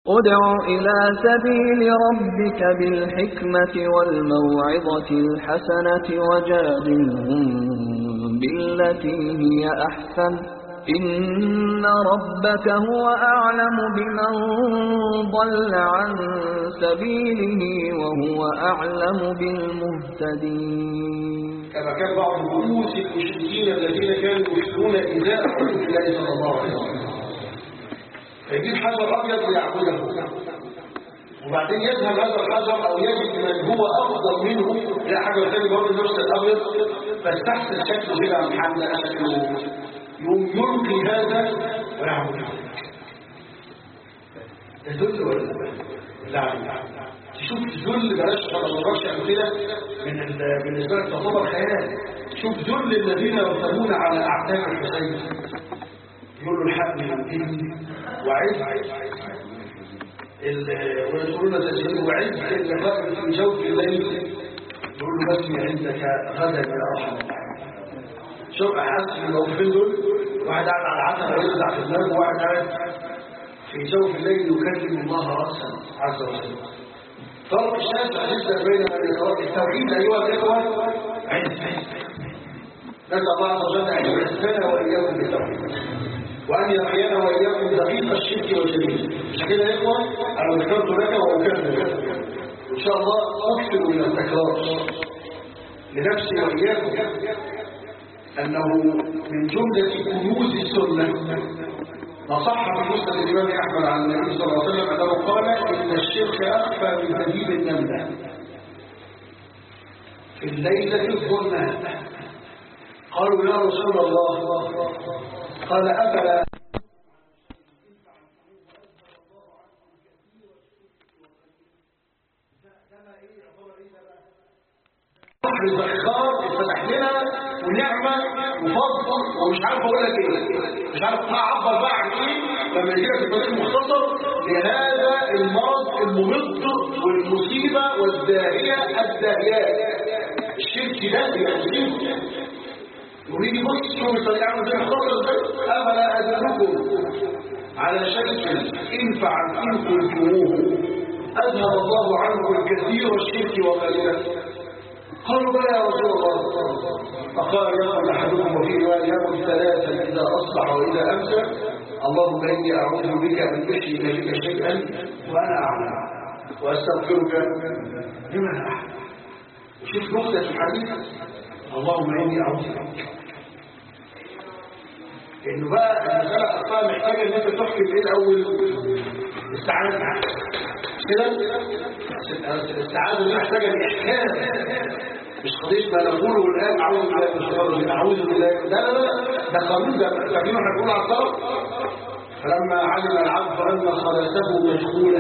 ادع إلى سبيل ربك بالحكمة والموعظة الحسنة وجادلهم بالتي هي أحسن إن ربك هو أعلم بمن ضل عن سبيله وهو أعلم بالمهتدين كما كان بعض رؤوس المشركين الذين كانوا يشركون إزاء رسول الله صلى الله عليه وسلم فيجيب حجر أبيض ويعبده وبعدين يذهب هذا الحجر أو يجد من هو أفضل منه لا حاجة ثانيه برضه نفس الأبيض فاستحسن شكله كده عن محمد شكله يوم يلقي هذا ويعبده ده ذل ولا لا تشوف ذل بلاش ما نضربش امثله من ال- بالنسبه لك تعتبر خيال شوف ذل الذين يرتبون على اعتاب الحسين يقول له الحق من دين وعز ال- ويقولون تسليم وعز اللقاء في جوف الليل يقول له بسمي عندك غدا يا ارحم الراحمين شوف احس من الموقفين دول واحد قاعد على العتبه يرزع في دماغه وواحد قاعد في جوف الليل يكلم الله راسا عز وجل فرق الشاسع جدا بين من يتوقع التوحيد ايها الاخوه عز نسال الله عز وجل ان يعزنا واياكم بالتوحيد وان يحيينا واياكم دقيق الشرك والجميل مش كده يا اخوه انا ذكرت لك واكرر ان شاء الله اكثر من التكرار لنفسي واياكم انه من جمله كنوز السنه ما صح في مسند الإمام أحمد عن النبي صلى الله عليه وسلم أنه قال إن الشرك أخفى من دبيب النملة في الليلة الظلماء قالوا يا رسول الله قال أفلا بحر زخار فتح لنا ونعمة وفضل ومش عارف اقول لك ايه مش عارف اعبر بقى عن ايه لما يجي لك الطريق مختصر لهذا المرض الممد والمصيبة والداهية الداهيات الشرك ده هي مصيبة يريد يبص شوف الطريق عامل زي مختصر ازاي افلا ادلكم على شيء ان فعلتموه اذهب الله عنكم كثير الشرك وقليلا قالوا بلى يا رسول الله فقال يقول احدكم وفي روايه يقول ثلاثا اذا اصبح واذا امسى اللهم اني اعوذ بك ان اشرك بك شيئا وانا اعلم واستغفرك لمن اعلم وشوف نقطه الحديث اللهم اني اعوذ بك انه بقى المساله اصلا محتاجه ان انت تحكي ايه الاول السعاده كده السعاده دي محتاجه الاحكام مش قضيه ما نقوله الان اعوذ بالله من الشيطان الرجيم اعوذ بالله لا لا لا ده قانون ده فاكرين احنا بنقول على الطرف فلما علم العبد ان صلاته مشغوله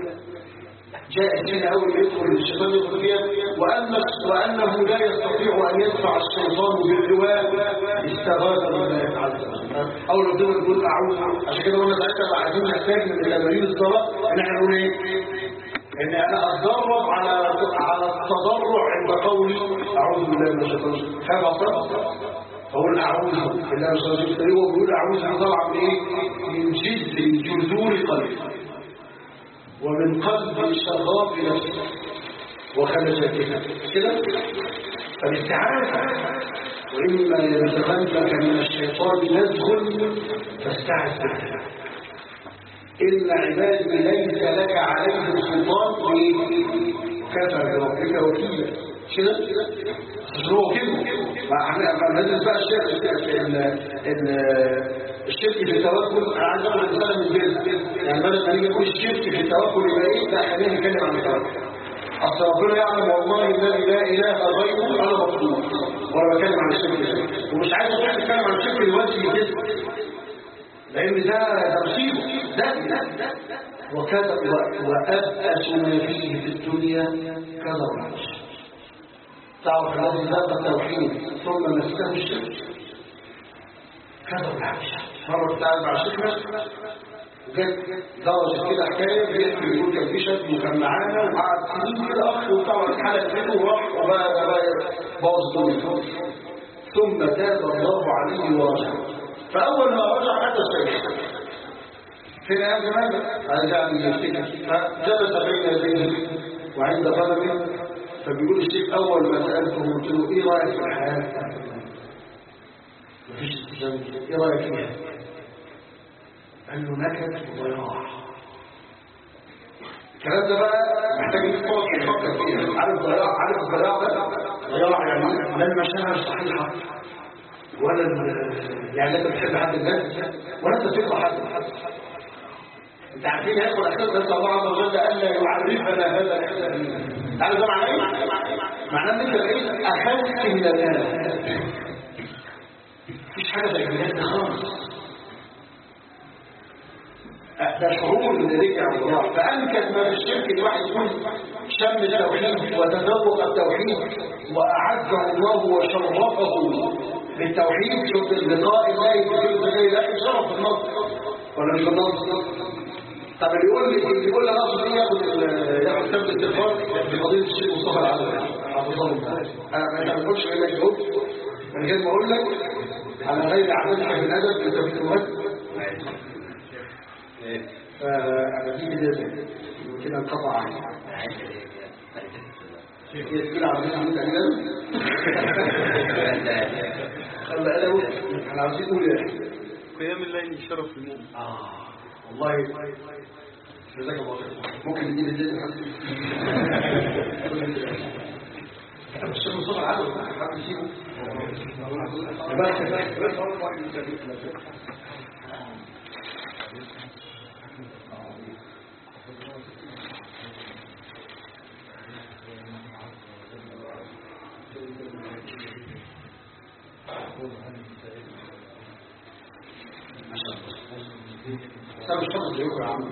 جاء هنا اول ما يدخل الشيطان يدخل فيها وان وانه لا يستطيع ان يدفع الشيطان بالرواء استغاث بالله عز وجل اول ما تقول تقول اعوذ عشان كده قلنا ساعتها بقى عايزين نحتاج من تمارين الصلاه ان احنا نقول ايه؟ ان انا اتدرب على على التضرع عند قولي اعوذ بالله من الشيطان الرجيم خاف اصلا اقول اعوذ بالله من الشيطان الرجيم هو بيقول اعوذ طبعا من ايه؟ من جد جذور قلبي ومن قلب شغاف نفسه وخلجتها كده فالاستعاذة وإما ينزغنك من الشيطان نزغ فاستعذ بالله إن عبادي ليس لك عليهم سلطان كفى بربك وكيلا كده عشان هو كده ما احنا ما ندرس بقى الشرك ال ال الشرك في التوكل انا عايز اقول رساله من البيت يعني بدل ما نيجي نقول الشرك في التوكل يبقى ايه لا خلينا نتكلم عن التوكل اصل ربنا يعلم والله الذي لا اله غيره انا مطلوب وانا بتكلم عن الشرك ده ومش عايز اروح اتكلم عن الشرك دلوقتي كده لان ده ده مصيبه ده ده وكذا وابأس ما فيه في الدنيا كذا الرعش تعرف الذي ذاق التوحيد ثم مسه الشرك كذا الرعش مرة بتاعت مع شكرا وجت درجة كده حكاية بيحكي بيقول كان في شاب وكان معانا وقعد سنين كده أخ وطبعا اتحلق منه وراح وبقى بقى باظ دنيا ثم تاب الله عليه ورجع فأول ما رجع حدث شيء فين يا زمان رجع من يفتكر فجلس بين يديه وعند غنمه فبيقول الشيخ اول ما سالته قلت له ايه رايك في الحياه مفيش استجابه ايه رايك فيها قال له نكد وضياع الكلام ده بقى محتاج تقعد تفكر فيه عارف ضياع عارف الضياع ده ضياع يعني لا المشاعر الصحيحه ولا ال- يعني لا انت بتحب حد الناس ولا انت تكره حد انت عارفين هياخد اساس بس الله عز وجل الا يعرفنا هذا الاحسان عارف ده معناه ايه؟ معناه ان انت بقيت اخذت من الناس مفيش حاجه زي الناس دي خالص ده شعور اللي رجع الله فأنكد ما في الشرك الواحد يكون شم التوحيد وتذوق التوحيد وأعزه الله وشرفه بالتوحيد شوف اللقاء الله يقول زي لا شرف النص ولا مش النص طب اللي يقول لي اللي يقول لي انا اقصد ايه ياخد ال- ياخد كتاب الاستغفار في قضيه الشيخ مصطفى العدوي حفظه الله انا ما بقولش غير لك جاوب من غير ما اقول لك على غير عادتك بالادب انت بتتوجه فأنا دي بداية كده انقطع عني هي تقول عربية عمود تقريبا خلى أدبه احنا عاوزين نقول يا أخي قيام الليل شرف المؤمن آه والله جزاك الله خير ممكن ندي بداية حد الشيخ مصطفى العدل حد يسيبه بس بس بس انا مش فاضي زيكم يا عم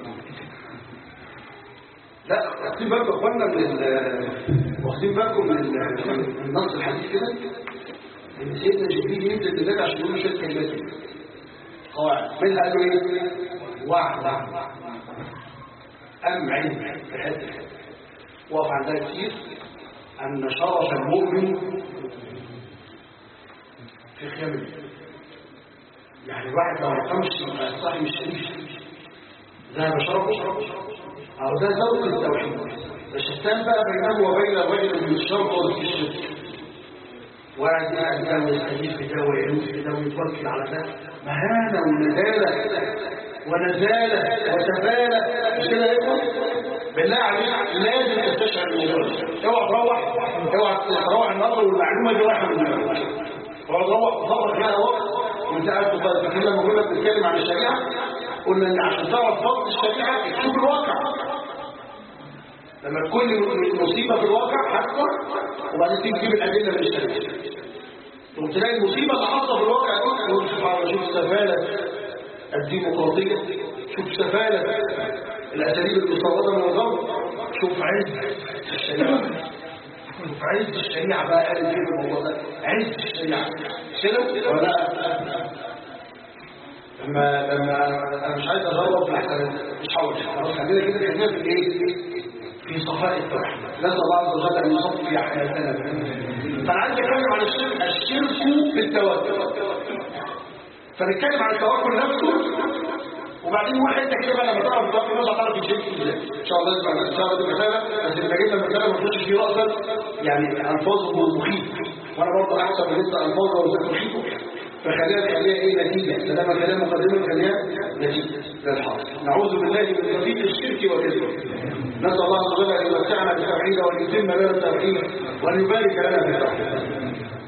لا واخدين بالكم يا اخوانا من ال- واخدين بالكم من ال- من نص الحديث كده ان سيدنا جبريل ينزل للنبي عشان يقول له شويه كلمات كده. قواعد منها قالوا ايه؟ واحد ام علم في حته وقف عندها كتير ان شرف المؤمن في خيام الليل يعني الواحد لو ما قامش يبقى صاحب الشريف ذهب شرفه أو ده ذوق التوحيد الشتان بقى بينه وبين الرجل من الشرط وفي الشرك وقاعد قاعد ده ويستجيب في ده ويعوز في ده ويتوكل على ده مهانة ونزالة ونزالة وسفالة مش كده يا إخوة؟ بالله عليك لازم تستشعر الموضوع ده. اوعى تروح اوعى تروح النظر والمعلومة دي رايحة من دماغك اوعى تروح تفرق فيها وقت وانت قاعد تفكر فاكر لما كنا بنتكلم عن الشريعة قلنا ان عشان تعرف فضل الشريعة تشوف الواقع لما تكون مصيبة في الواقع حصل وبعدين تيجي تجيب الأدلة من الشريعة ثم تلاقي المصيبة اللي حصلت في الواقع تقول سبحان الله شوف سفالة الديمقراطية شوف سفالة الأساليب المستوردة من الغرب شوف عز الشريعة شوف عز الشريعة بقى قال ايه في الموضوع ده عز الشريعة كده ولا لا؟ لما لما انا مش عايز اغرب لحسن مش هقول خلاص خلينا كده خلينا في الايه في صفاء التوحيد نسال الله عز وجل ان يصفي حياتنا فانا عايز اتكلم عن الشرك الشرك في التوكل فنتكلم عن التوكل نفسه وبعدين واحد انت كده بقى لما تعرف التوكل نفسه هتعرف الشرك ازاي ان شاء الله اسمع ان شاء الله دي مساله بس لما جيت لما الكلام ما تخش فيه راسا يعني الفاظه مخيفه وانا برضه احسن من لسه الفاظه وزي مخيفه فخليها خليها ايه نتيجه سلام كلام مقدمه خليها نتيجه للحاصل نعوذ بالله من تفيد الشرك وكذبه نسال الله عز وجل ان يمتعنا بالتوحيد وان يتم لنا التوحيد وان يبارك لنا في التوحيد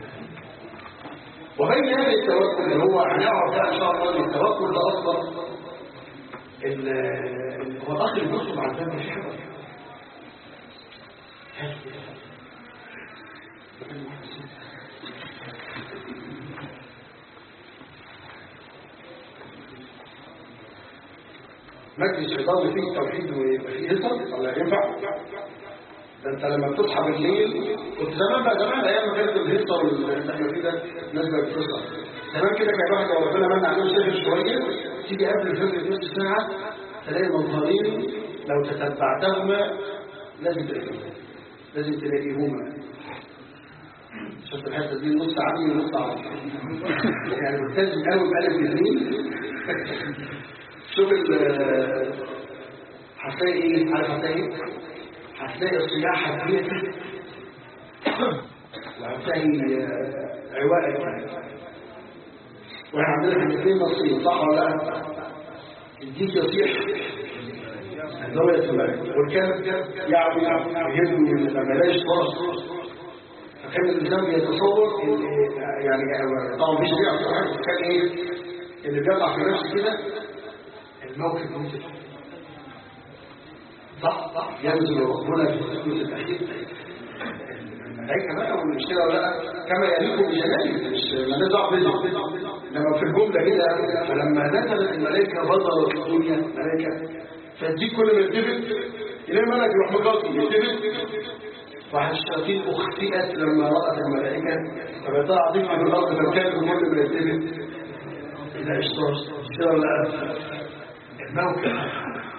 وبين هذا التوكل اللي هو هنعرف بقى ان شاء الله ان التوكل ده اصلا ال- ال- هو الاخ اللي بيطلب على الذنب في حاجه مجلس الإدارة فيه توحيد ويبقى فيه هيصة ولا ينفع؟ ده انت لما بتصحى بالليل كنت زمان بقى زمان ايام ما كانت الهيصة واللي احنا فيه ده الناس بقت بتصحى زمان كده كان الواحد لو ربنا من عليه سافر شويه تيجي قبل الفجر بنص ساعه تلاقي منظرين لو تتبعتهما لازم تلاقيهما لازم تلاقيهما شفت الحته دي نص عربي ونص عربي يعني ملتزم قوي بألف الاثنين شوف ال هتلاقي ايه عارف هتلاقي ايه هتلاقي الصياحة كبيرة وهتلاقي آه، عواء كبير. واحنا عندنا في الاثنين نصيب صح ولا لا؟ الديك يصيح الزاوية الثلاثية والكلب يعبي يهد من لما يلاقي فرص فكان الإنسان بيتصور إن يعني طبعا مش بيعرف كان إيه اللي بيقع في نفسه كده الموقف ممكن صح صح ينزل ربنا في الثلث الأخير الملائكة بقى والمشكلة ولا لا كما يليق بجلاله مش مالناش دعوة بيه لما في الجملة كده فلما نزلت الملائكة بظلت في الدنيا ملائكة فدي كل ما يلتفت إلى الملك يروح مقاطي يلتفت واحد الشياطين أخطئت لما رأت الملائكة فبتاع عظيم في الأرض فكان كل ما يلتفت إلى إشتار إشتار لا الموقع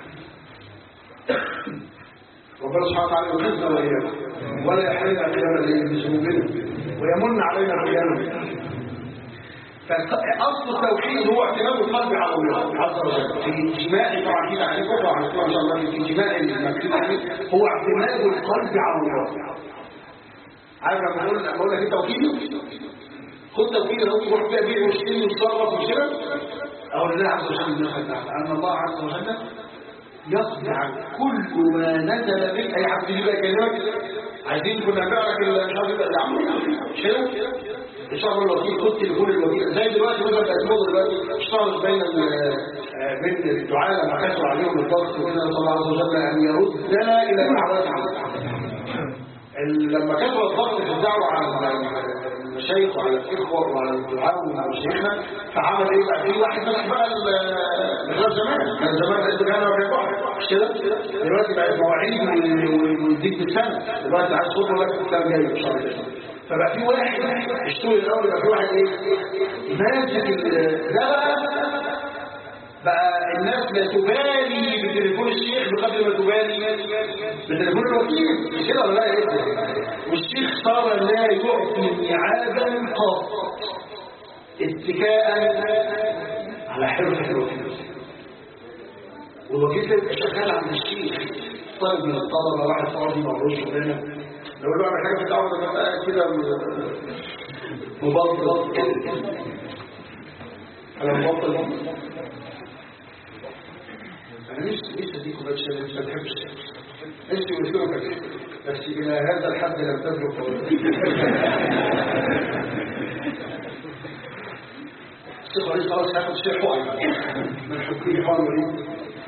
ربنا سبحانه وتعالى يخزنا وإياكم ولا يحرمنا قياما لذنوبنا ويمن علينا قياما فأصل التوحيد هو اعتماد القلب على الله عز وجل في إجماع طبعا كده عليكم وعلى إن شاء الله في إجماع المكتوب عليه هو اعتماد القلب على الله عارف لما بقول لما بقول لك ايه توكيل خد توكيل اهو تروح بيع بيع واشتري وتصرف وكده او لله عز وجل الناس تعالى ان الله عز وجل يقضي عن كل ما نزل به اي حد يجي بقى يكلمك عايزين كنا نبيع لك ال- مش عارف يبقى يا عم مش كده ان شاء الله الوكيل خد تليفون الوكيل زي دلوقتي مثلا بقت موضه دلوقتي اشتغلت بين ال- آه، بين الدعاء لما كسروا عليهم الضغط وكده نسال الله عز وجل ان يردنا الى دعوات ال- لما كثر الضغط في الدعوه على المشايخ وعلى الاخوه وعلى الدعاء ومشايخنا فعمل ايه بقى في واحد فتح بقى ال- غير زمان كان زمان لقيت كان كان واحد مش كده دلوقتي بقت مواعيد و- ويديك بالسنه دلوقتي عايز خطوه لك السنه الجايه ان شاء الله فبقى في واحد اشتغل الاول يبقى في واحد ايه ماسك ال- ده بقى بقى الناس لا تبالي بتليفون الشيخ بقدر ما تبالي بتليفون الوكيل مش كده ولا لا يا ابني والشيخ صار لا يعطي ميعادا قط اتكاء على حرفة الوكيل والوكيل ده يبقى شغال عند الشيخ طالب من الطلبة واحد فاضي مبروش شغلانه لو له اعمل حاجة في الدعوة ده بقى كده مبطل انا مبطل انا نفسي نفسي اديكم بقى شيء مش بحب الشيء نفسي يوصلوا بس الى هذا الحد لم تبلغ الشيخ وليد خلاص هياخد شيء حقن من حكمه حقن وليد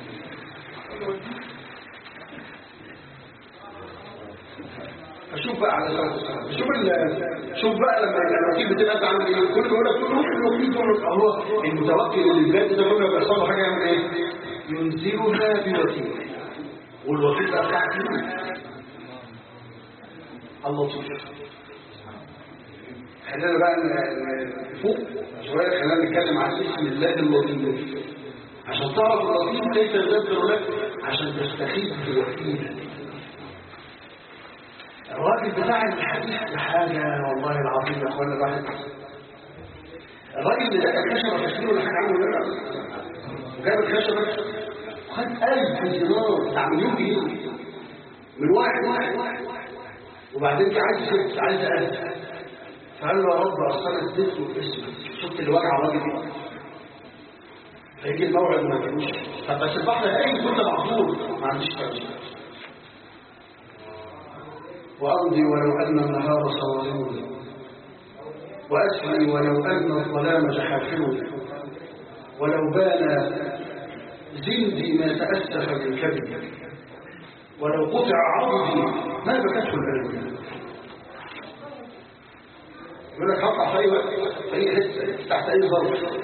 فشوف بقى على صلاه السلام شوف ال- شوف بقى لما الوكيل بتبقى انت عامل ايه كل يقول لك روح الوكيل تقول لك هو المتوكل اللي بجد ده كل ما بيحصل له حاجه يعمل ايه؟ ينزلها بوكيل والوكيل بقى بتاعك مين؟ اللطيف خلينا بقى ن- ن- فوق شويه خلينا نتكلم عن اسم الله اللطيف عشان تعرف اللطيف كيف يدبر لك عشان تستخيف بوكيل الراجل بتاع الحديث ده حاجة والله العظيم يا اخوانا الواحد الراجل اللي ده كشف تشكيله اللي حاجة عنه ولا وجاب الكشف خد ألف دينار بتاع مليون جنيه من واحد واحد واحد وبعدين جه عايز ست عايز ألف فقال له يا رب أصل أنا اديت له الاسم شفت اللي وجع الراجل ده فيجي الموعد ما يجيبوش طب بس البحر هاي كنت معذور ما عنديش ترجمه وأمضي ولو أن النهار صوارم وأسعي ولو أن الظلام جحافل ولو بان زندي ما تأسف بالكذب ولو قطع عضدي ما بكته الألم يقول لك هقطع في أي وقت في أي حتة تحت أي ظرف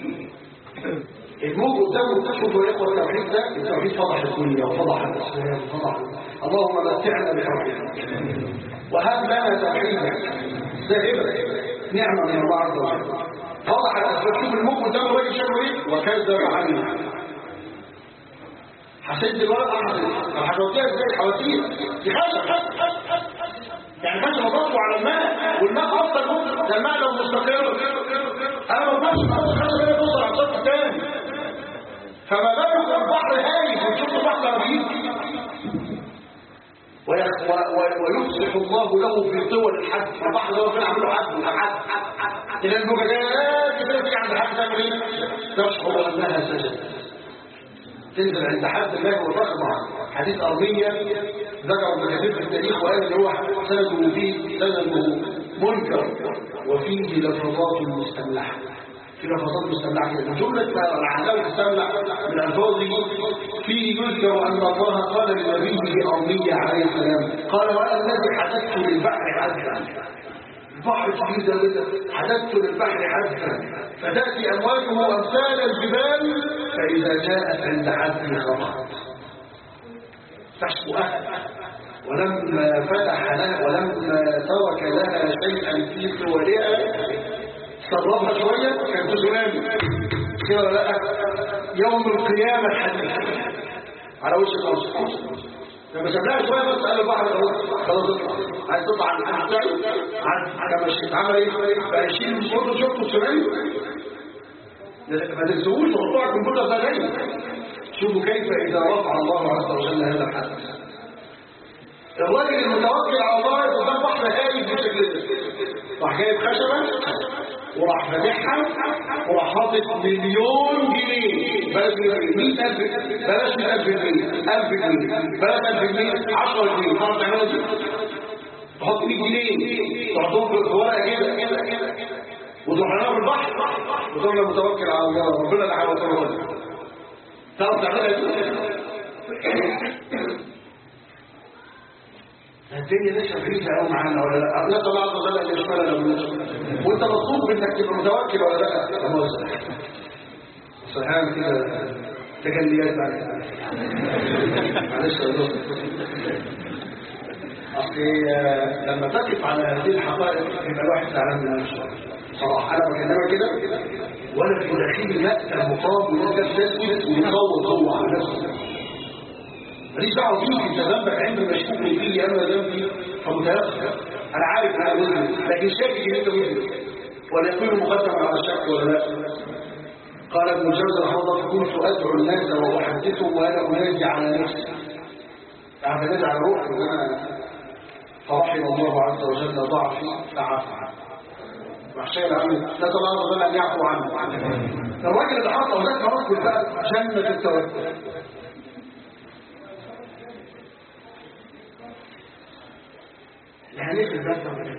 الموج قدامه تشوفوا يا اخوه التوحيد ده التوحيد فضح الدنيا وفضح الاسلام وفضح اللهم متعنا بتوحيدك وهب لنا توحيدك دائما نعمه من الله عز وجل فضح الاسلام شوف الموج قدامه الراجل شكله ايه وكذب عنه حسيت دلوقتي طب هتوديها ازاي حواتير دي خشب يعني خشب بطلوا على الماء والماء اصلا ممكن ده الماء لو مستقر انا ما اقدرش احط خشب هنا توصل على السطح تاني فما بالك البحر هايج وتشوف البحر رهيب ويخ- و- و- ويفسح الله له في طول الحج البحر ده ربنا عامله حج حج حج الى المجاهدات كده في عند الحج تعمل ايه؟ تشعر انها سجدت تنزل عند حد الله وتخضع حديث أرمية ذكر ابن كثير في التاريخ وقال ان هو سنده فيه سنده منكر وفيه لفظات مستملحة في لفظات مستملحة كده جملة العذاب المستملح من ألفاظه فيه يذكر أن الله قال لنبيه أرمية عليه السلام قال وأنا الذي حدثت للبحر حدثا البحر كبير ده حدثت للبحر حدثا فتأتي أمواجه أمثال الجبال فإذا جاءت عند حد خطأت تحسب أهل ولما فتح لها ولما ترك لها شيئا في طولها صرفها شوية كان تسونامي كده ولا لا يوم القيامة الحديث على وش الأرض لما سبناها شويه بس قال البحر خلاص خلاص اطلع عايز تطلع عن عن بتاعي عن كما مشيت عمل ايه بقى يشيل الصوت شفته سمعي ما تنسوش تحطوها على الكمبيوتر ده غالي شوفوا كيف اذا رفع الله عز وجل هذا الحدث الراجل المتوكل على الله قدام بحر هايج بالشكل ده راح جايب خشبه وراح فاتحها وراح حاطط مليون جنيه بلاش 100000 بلاش 1000 جنيه 1000 جنيه بلاش 1000 جنيه 10 جنيه تعرف تعملها دي تحط 100 جنيه تحطهم في ورقه كده وتروح رميها في البحر وتقول له متوكل على الله ربنا اللي هيوصله تعرف تعملها دي الدنيا لسه بعيدة قوي معانا ولا لا؟ نسأل الله عز وجل أن يشملنا بالنسبة وأنت مطلوب إنك تبقى متوكل ولا لا؟ الله يسلمك. صحيح كده تجليات بعد معلش يا دكتور. أصل آه، لما تقف على هذه الحقائق يبقى الواحد زعلان من نفسه صراحة أنا بكلمك كده ولا في داخلي مقتل مقام وأنت بتسكت ومصوت هو على نفسه ماليش دعوه بيك انت ذنبك عند مشكوك فيه اما ذنبي فمتيقن انا عارف انا مذنب لكن شاكك ان انت مذنب ولا يكون مقدم على الشك ولا لا قال ابن جوزي رحمه الله كنت ادعو الناس واحدثهم وانا انادي على نفسي يعني انادي على روحي وانا فرحم الله عز وجل ضعفي فعفى عنه وحشاية العمل نسأل الله عز وجل أن يعفو عنه الراجل اللي حط أولاد توكل بقى جنة التوكل يعني ايه الباب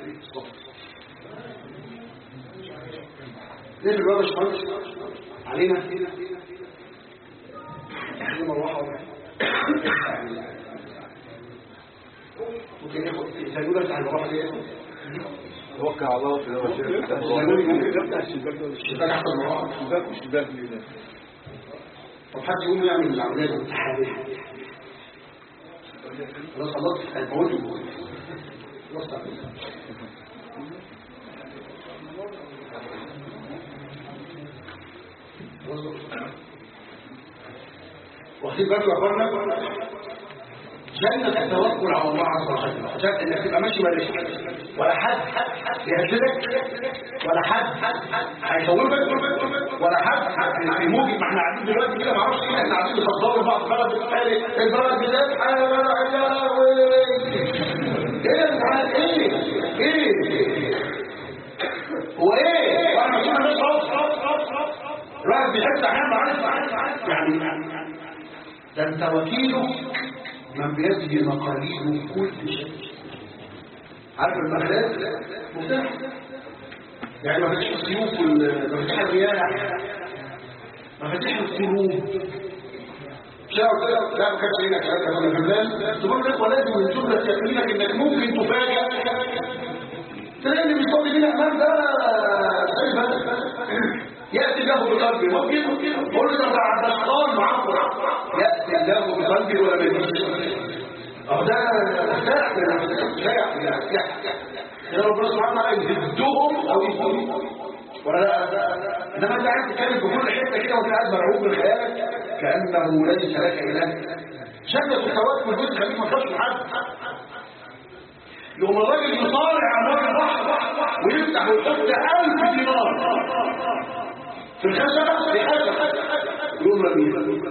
ليه الباب مش مهندس علينا احنا مروحه ولا ممكن ياخد يسالونا بتاع المروحه دي توكل على الله في يسالوني الشباك احسن مروحه الشباك والشباك اللي ده طب حد يقوم يعمل العمليه الانتحاريه خلاص خلاص هيموتوا خلاص واخدين بالكم يا اخوانا جنة التوكل على الله عز وجل جنة انك تبقى ماشي ولا شيء ولا حد يهددك ولا حد هيخوفك ولا حد في موجب ما احنا قاعدين دلوقتي كده ما اعرفش ايه احنا قاعدين بنصدر بعض بلد بتتهيألي البلد بتاعت انا ولا ايه يا جدعان ايه ايه هو ايه وانا مش مش الواحد بيحس احيانا عارف يعني ده انت وكيله من بيده مقاليد كل شيء عارف المخلاط مفتاح يعني مفاتيح السيوف مفاتيح الرياح مفاتيح القلوب شاء كده لا ما كانش هنا كلام كنا فنان تقول لك ولازم من جمله تكليفك انك ممكن تفاجئ تلاقي اللي بيصلي بينا امام ده زي ما ياتي له بقلبه ممكن يقول له ده عبد الشيطان معبر ياتي له بقلبه ولا ما يجيش اهو ده مفتاح من المفتاح يا ربنا سبحانه وتعالى يهدهم او يهدهم ولا لا انما انت قاعد تتكلم في كل حته كده وانت قاعد مرعوب من خيالك كانه ليس لك اله شده التوكل دي تخليك ما تخافش من حد يقوم الراجل يصارع على وجه البحر ويفتح ويحط 1000 دينار في الخشبه في خشبه يقوم رميها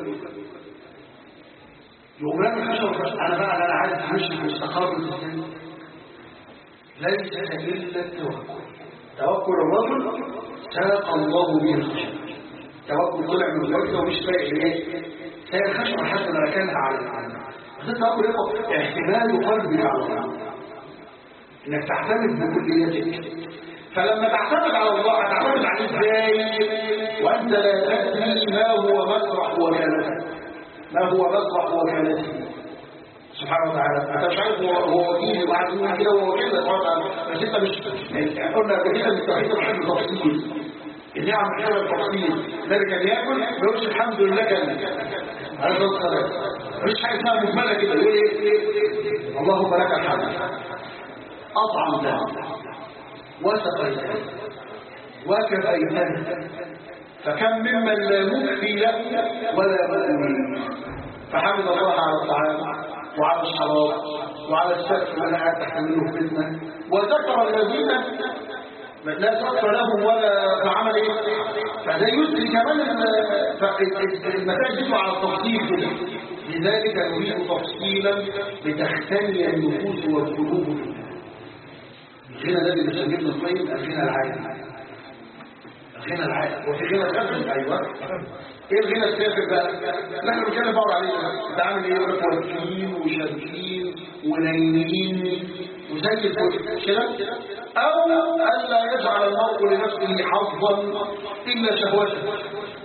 يقوم رامي الخشب انا بقى انا عايز امشي في مستقر ازاي ليس الا التوكل توكل الرجل ساق الله به الخشب توكل طلع من الوجه ومش فايق ايه هي الخشبه حتى ما ركنها على العالم بس التوكل يبقى اعتماد قلبك على الله انك تعتمد بكليتك فلما تعتمد على الله هتعتمد عليه ازاي وانت لا تدري ما هو مسرح وكالته ما هو مسرح وكالته سبحانه وتعالى انت مش عارف هو هو وكيل وقاعد يقول كده وهو كده سبحانه وتعالى بس انت مش قلنا قبل كده ان التوحيد محتاج تفصيل النعم محتاجه تفصيل ذلك كان ياكل ما يقولش الحمد لله كان على الصلاه مفيش حاجه اسمها مجمله كده يقول ايه اللهم لك الحمد اطعم ده وسقيته وكفيته فكم ممن لا مكفي له ولا مؤمن فحمد الله على الطعام وعلى الشراب وعلى السقف اللي قاعد تحمله فتنه وذكر الذين لا سقف لهم ولا فعمل ايه فده يدري كمان المسائل دي على التفصيل كده لذلك نريد تفصيلا لتختني النفوس والقلوب بالله الغنى ده اللي بيسميه ابن القيم الغنى العالي الغنى العالي وفي غنى الغنى ايوه ايه الغنى السافر بقى نحن بنتكلم بعض عليه انت عامل ايه يقول لك واكلين وشاركين ونايمين وزي الفل كده او الا يجعل المرء لنفسه حظا الا شهوته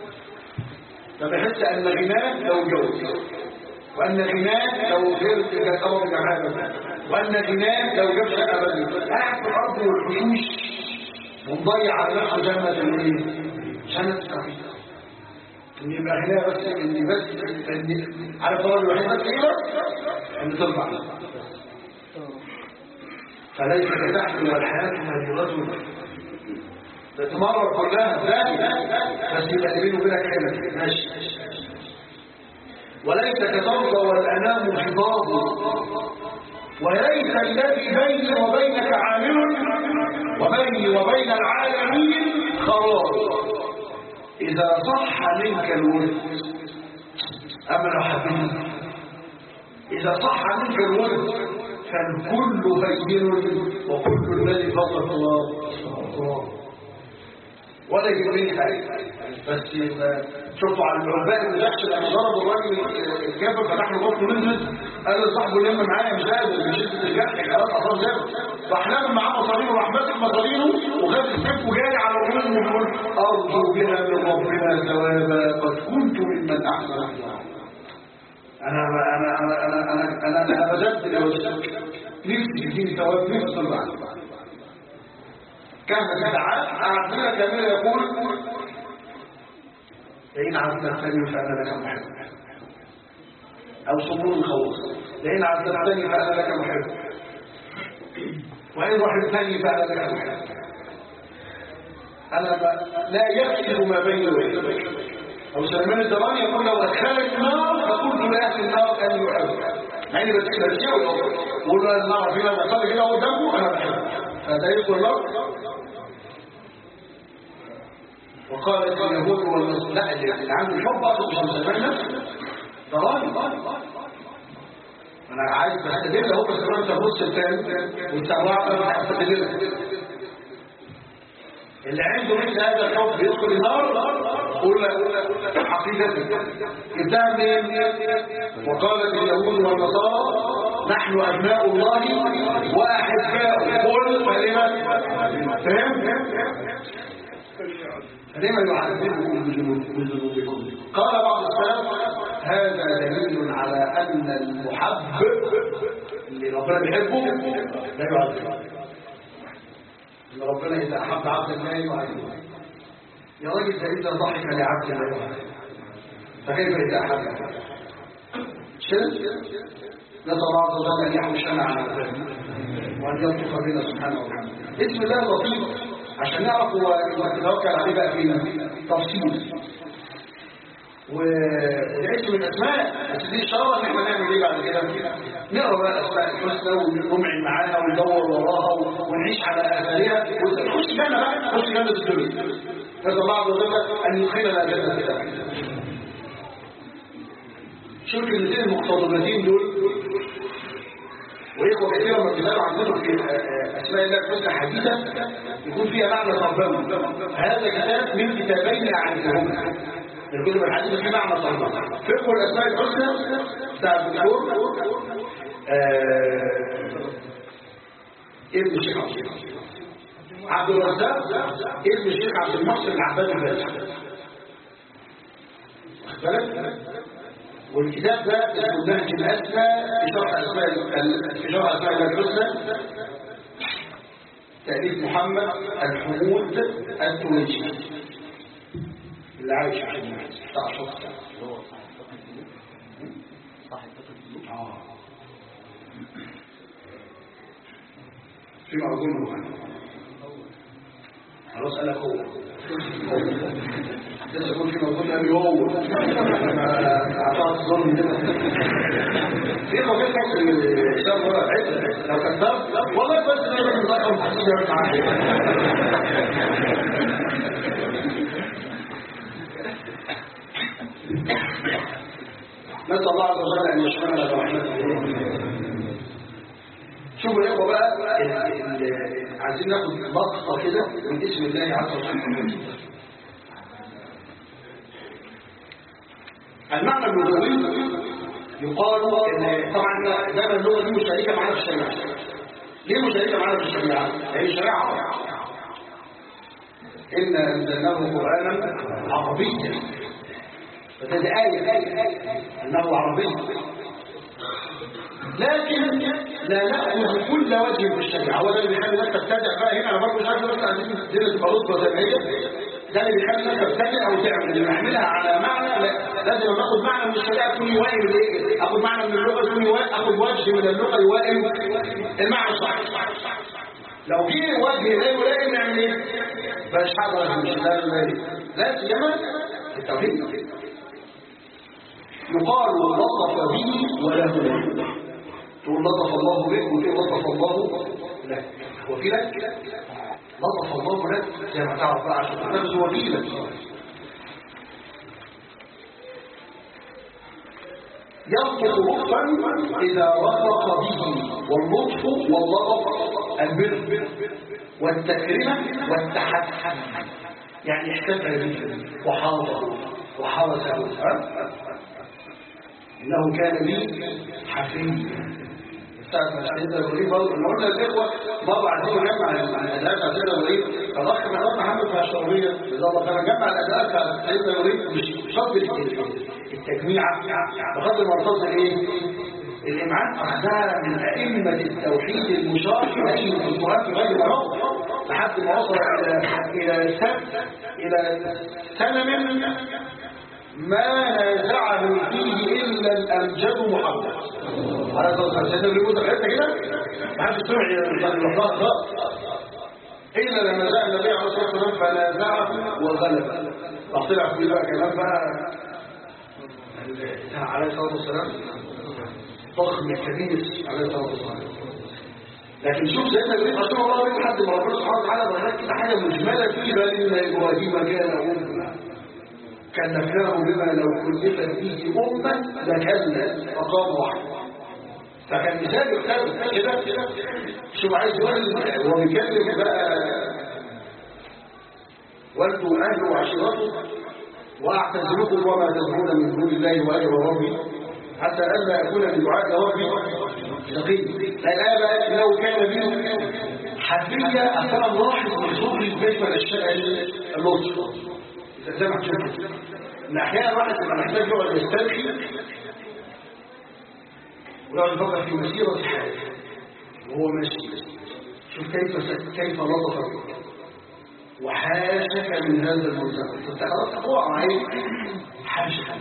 فبحس ان غناه لو جوز وان غناه لو غير كما جماعه وان غناه لو جاب شقه بدري قاعد في الارض والحشوش ومضيع على نفسه جنه الايه؟ جنه التوحيد ان يبقى غناه بس ان بس ان عارف الراجل الوحيد بس ايه ان ترفع فليس كتحمل والحياه ما لرجل تتمرر كلها ذاتي بس يبقى بينه وبينك حلم ماشي وليس كترضى والأنام حفاظ وليس الذي بيني وبينك عامل وبيني وبين العالمين خراب إذا صح منك الود أما لو حبيت إذا صح منك الود فالكل هين وكل الذي فضل الله الله ولا يجبني حاجة بس شوفوا على العربان اللي جحش لما ضربوا الراجل الجبل فتح له بطنه نزل قال لصاحبه لم معايا مش قادر بشدة الجرح خلاص اصلا جبل راح لم معاه مصارينه وراح ماسك مصارينه وخد السيف وجاري على الروم وبيقول ارجو بها من ربنا ثوابا قد كنت ممن احسن الله انا انا انا انا انا انا انا بجد لو نفسي يديني ثواب نفسي الله كان ساعات عبدنا كامل يقول لئن عذبتني فانا لك محب او صبور الخوف لئن عذبتني فانا لك محب وان رحمتني فانا لك محب انا لا يكسر ما بيني وبينك أو سلمان الزمان يقول لو أدخلت النار فقلت لأهل النار أن يحب مع إني بتكلم شيء ويقول له النار فينا بصلي كده قدامه أنا بحبه فده يقول له وقالت اليهود والنصارى لا اللي عنده الحب اقصد مش مسلمان نفسه ده راجل انا عايز بستدل اهو بس انت تبص الثاني والسواق هستدل اللي عنده مثل هذا الحب يدخل النار قول حقيقة جبتها منين وقالت اليهود والنصارى نحن أبناء الله وأحباؤه قل كلمة فهم لما يعذبكم بذنوبكم قال بعض السلف هذا دليل على أن المحب اللي ربنا بيحبه لا يعذبه ان ربنا إذا أحب عبدا لا يعذبه يا راجل ده إذا ضحك لعبد لا يعذبه فكيف إذا أحب شرك نسأل الله عز وجل أن يحوشنا على ذلك وأن يلطف بنا سبحانه وتعالى اسم الله لطيف عشان نعرف هو نتوكل عليه بقى فين تفصيل والاسم من الاسماء بس دي اشاره ان احنا نعمل ايه بعد كده نقرا بقى الاسماء الحسنى ونمعن معاها وندور وراها ونعيش على اثارها ونخش جنه بقى نخش جنه الدنيا نسال الله عز وجل ان يدخلنا جنه الدنيا شوف الكلمتين المقتضبتين دول وإخوة كثيرا ما بيسألوا عن كتب في أسماء الله الحسنى حديثة يكون فيها معنى تربوي هذا كتاب من كتابين أعرفهما من كتب الحديثة في معنى تربوي فقه الأسماء الحسنى بتاع الدكتور ابن الشيخ عبد الرزاق ابن الشيخ عبد المحسن العباد الباشا بالك والكتاب ده اسمه النهج الاسمى في شرح اسماء في شرح اسماء الله الحسنى تاليف محمد الحمود التونسي اللي عايش في بتاع شرح في موضوع خلاص قالك هو لسه يكون في موضوع قال هو اعطاك الظلم ده في موضوع فصل الاسلام ولا عدل لو كذبت والله بس انا من رقم حسين معاك نسال الله عز وجل ان يشملنا برحمته شوفوا يا اخوه بقى عايزين ناخد لقطه كده من اسم الله عز وجل المعنى اللغوي يقال ان طبعا دايما اللغه دي مشاركه معانا في الشريعه ليه مشاركه معانا في الشريعه؟ لان الشريعه ان انزلناه قرانا عربيا فده آية أنه عربي لكن لا نأخذ كل وجه في الشريعة هو ده اللي بيخلي الناس تبتدع بقى هنا أنا برضه مش عارف بس عايزين الدنيا تبقى رتبة زي ما هي ده اللي بيخلي الناس تبتدع أو تعمل اللي نحملها على معنى لا لازم ناخد معنى من الشريعة يكون يوائم الإيه؟ آخد معنى من اللغة يكون يوائم آخد وجه من اللغة يوائم المعنى الصح لو جه وجه لا يلائم يعني ايه؟ بلاش حاضر مش لا يلائم لا سيما التوحيد يقال لطف به وله لا تقول لطف الله بك وتقول لطف الله لك هو في لك لطف الله لك زي ما تعرف بقى عشان تنفذ هو في لك ينطق لطفا اذا رفق به واللطف واللطف البر والتكريمه والتحسن يعني احتفل به وحاضر وحرسه انه كان لي حفيا بتاعت سيدنا ابراهيم برضه احنا قلنا الاخوه مره عايزين نجمع الاداء بتاع سيدنا ابراهيم فالاخ محمد محمد بتاع الشرعيه جزاه الله خيرا جمع الاداء بتاع سيدنا ابراهيم مش شرط التجميع بقدر ما ارتبط ايه؟ الامعان اخذها من ائمه التوحيد المشار اليه في القران في غير موضع لحد ما وصل الى الى سنه الى سنه ما نازعه فيه إلا الأمجد محمد على صلى الله عليه وسلم حتى كده ما حدش سمع الإحراق ده إلا لما جاء النبي عليه الصلاة والسلام فنازعه وغلب طلع فيه بقى كلام بقى عليه الصلاة والسلام ضخم كبير عليه الصلاة والسلام لكن شوف سيدنا ابراهيم رسول الله لحد ما ربنا سبحانه وتعالى بينك كده حاجه مجمله فيه بل ان ابراهيم كان امه كلفناه بما لو كلفت فيه أمة لكلا فقام واحد فكان مثال يختلف كده كده شوف عايز يقول هو بيكلم بقى والده واهله وعشيرته واعتزلكم وما تدعون من دون الله واجب ربي حتى الا اكون بدعاء ربي شقي الايه بقى لو كان بي حفيه اثر ملاحظ من صغر البيت والاشياء اللطف زي ما هتشوف ان احيانا الواحد يبقى محتاج يقعد يسترخي ويقعد يفكر في مسيره حياته وهو ماشي شوف كيف كيف لطف بك وحاشك من هذا المنزل انت خلاص تقوى معي حاشك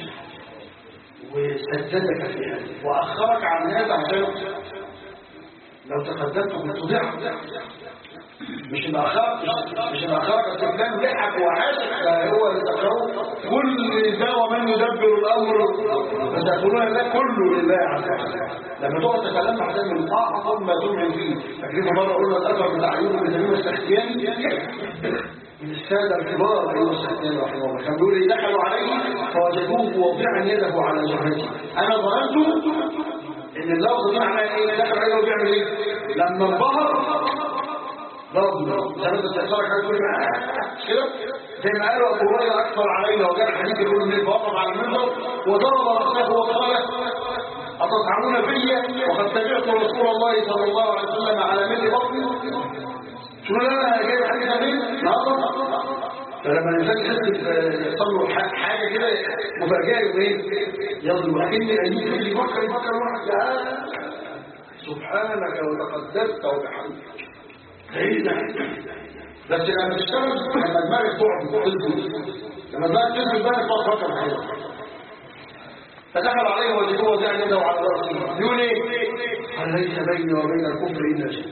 وسددك في هذا واخرك عن هذا عشان لو تقدمت كنت ضعت مش الأخاق مش الأخاق استخدام ضحك وعاشق هو اللي ذكره كل ده ومن يدبر الأمر فتقولون ده كله لله عز وجل لما تقعد تتكلم عن من أعظم ما تؤمن فيه فاكرين مرة قلنا الأثر بتاع أيوب بن تميم السختياني من السادة الكبار أيها السادة رحمه الله كان بيقول لي دخلوا عليه فوجدوه واضعا يده على جبهته أنا ظننت إن اللفظ دي معناه إيه دخل عليه وبيعمل إيه لما انبهر ضرب زي ما انت بتحصلك حاجه تقول مش كده زي ما قالوا ابو هريره اكثر علينا وجاء الحديث يقول من فوقف على المنبر وضرب راسه وقال اتصعبون في وقد سمعت رسول الله صلى الله عليه وسلم على ملء بطني شو لا انا جايب حاجه منين لا طبعا فلما الانسان يحس يحصل له حاجه كده مفاجاه يقوم ايه يضرب لكن ايوب يجي يفكر يفكر واحد سبحانك وتقدست وبحمدك بعيدا بس لما تشتغل لما دماغك تقعد تلزم لما دماغك تلزم بقى تقعد تفكر في حاجه فدخل عليه وجدوه وزع يده على راسه يقول ايه؟ قال ليس بيني وبين الكفر الا شيء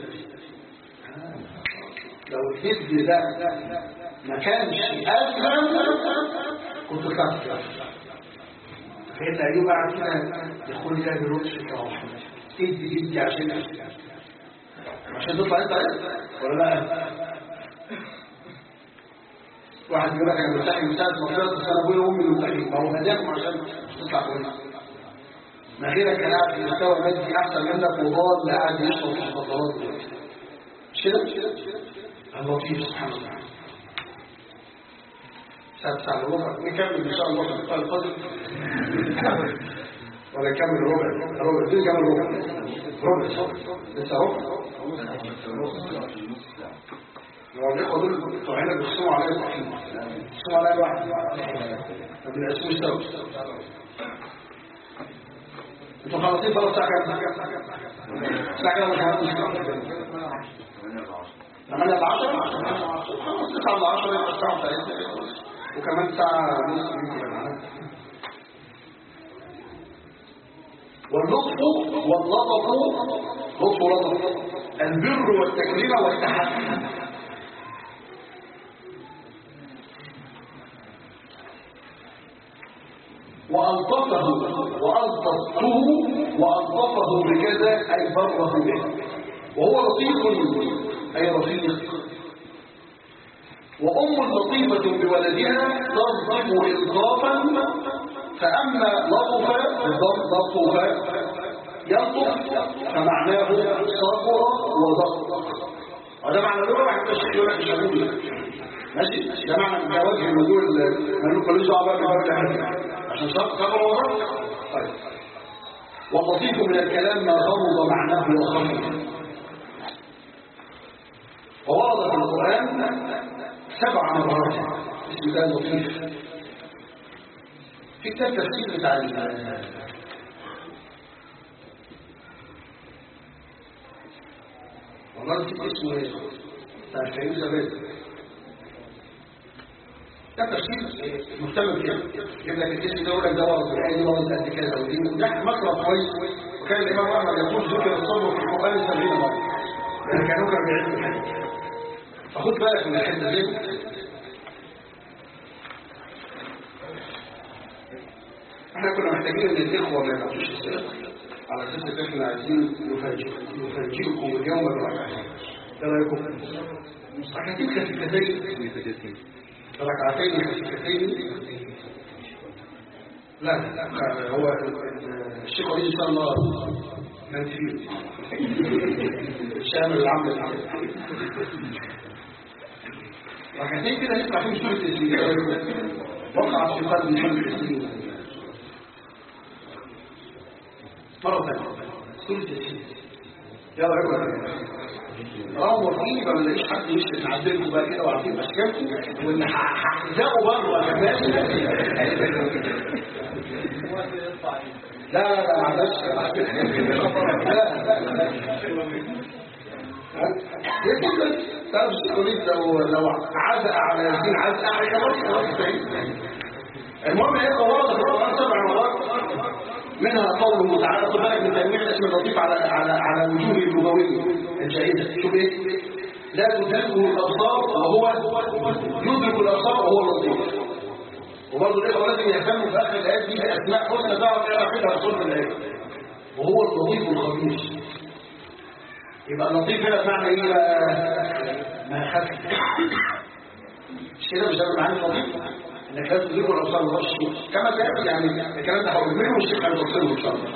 لو الكذب ده ما كانش اسلم كنت طلعت كده فإن أيوب قاعد كده يقول لي بلطف الرحمة ادي ادي عشان أسلم عشان تطلع انت ولا لا واحد يقول لك انا مرتاح من ساعه ما طلعت انا ابويا وامي مرتاحين ما هو هداكم عشان تطلع كويس ما غيرك كان قاعد في مستوى مادي احسن منك وضال قاعد يشرب مخدرات دلوقتي مش كده؟ اللطيف سبحانه وتعالى ساعة ساعة ربع نكمل ان شاء الله في القرآن القادم ولا نكمل ربع ربع دي كمل ربع ربع صح لسه ربع هو الاخوه دول بتوع هنا بيخصموا عليا التحكيم بيخصموا عليا واحد ما بنقسموش سوا انتوا خلصين خلاص الساعه كام؟ الساعه كام مش هنعرف 8 ل 10 خلاص 9 ل 10 يبقى الساعه بتاعتنا وكمان ساعه ونص يمكن واللطف واللطف لطف ولطف البر والتكريم والتحكم وألطفه وألطفته وألطفه بكذا أي بره به وهو لطيف أي رفيق وأم لطيفة بولدها تلطف إلطافا فأما لطف لطف يلطف فمعناه صبر وضغط وده معنى اللغة واحد الشيخ يقول لك شغول ماشي ده معنى ده وجه الموضوع اللي مالوش مالوش دعوه بقى بالباب عشان صبر وضغط طيب واللطيف من الكلام ما غمض معناه وخفي وورد في القرآن سبع مرات اسم الله لطيف في كتاب تفسير بتاع والله نسيت اسمه ايه بتاع الفيروز زبادي ده تفسير مهتم كده يجيب لك الاسم ده يقول لك ده ورد الايه دي ورد قد كده ودي ده مقرأ كويس وكان الامام احمد يقول ذكر الصبر في القران 70 مره يعني كانوا كانوا بيعلموا الحديث فخد بالك من الحته دي احنا كنا محتاجين ان الاخوه ما يبعتوش اسئله على اساس ان احنا عايزين نفاجئكم اليوم بالركعتين ايه رايكم؟ ركعتين خفيفتين ركعتين خفيفتين لا لا هو الشيخ وليد ان شاء الله منفي شامل العمل ركعتين كده نقرا فيهم سوره الاسلام وقعت في قلب سوره الاسلام مرة ثانية سورة السين يلا عبرة اه مرحبا ما نلاقيش حد يشتري نعدلكم بقى كده وعارفين اشكالكم وان هحزقوا بره كمان لا لا لا معلش لا لا تعرف تقولي لو لو عزق على ياسين عزق على خلاص المهم هي قواعد القرآن سبع مرات منها قوله تعالى خد بالك من تنويع الاسم اللطيف على على على وجوه اللغويه الجائزه شوف ايه لا تدركه الابصار وهو يدرك الابصار وهو اللطيف وبرضه الاخوه لازم يهتموا في اخر الايات دي باسماء حسنى تعرف ايه علاقتها بصوره الايه وهو اللطيف الخبير يبقى اللطيف هنا بمعنى ايه بقى ما خف مش كده مش ده المعنى اللطيف انك لازم تدرك الابصار ما تقولش كما سياتي يعني الكلام ده هقول منه والشيخ هيوصله ان شاء الله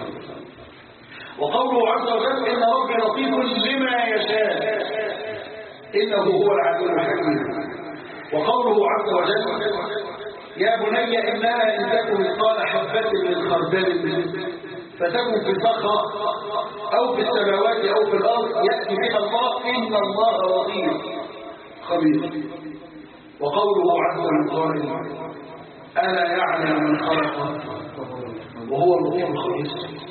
وقوله عز وجل ان ربي لطيف لما يشاء انه هو العليم الحكيم وقوله عز وجل يا بني انها ان تكن مثقال حبه من خردل فتكن في الصخره او في السماوات او في الارض ياتي بها الله ان الله لطيف خبير وقوله عز وجل الا يعلم من خلق وهو اللطيف الخبير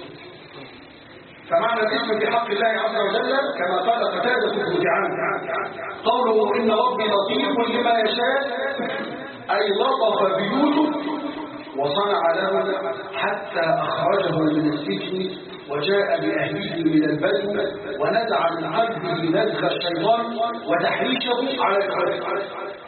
فمعنى الاسم في حق الله عز وجل كما قال قتادة بن جعان قوله إن ربي لطيف لما يشاء أي لطف بيوسف وصنع له حتى أخرجه من السجن وجاء بأهله من البدو ونزع من قلبه نزغ الشيطان وتحريشه على الخلق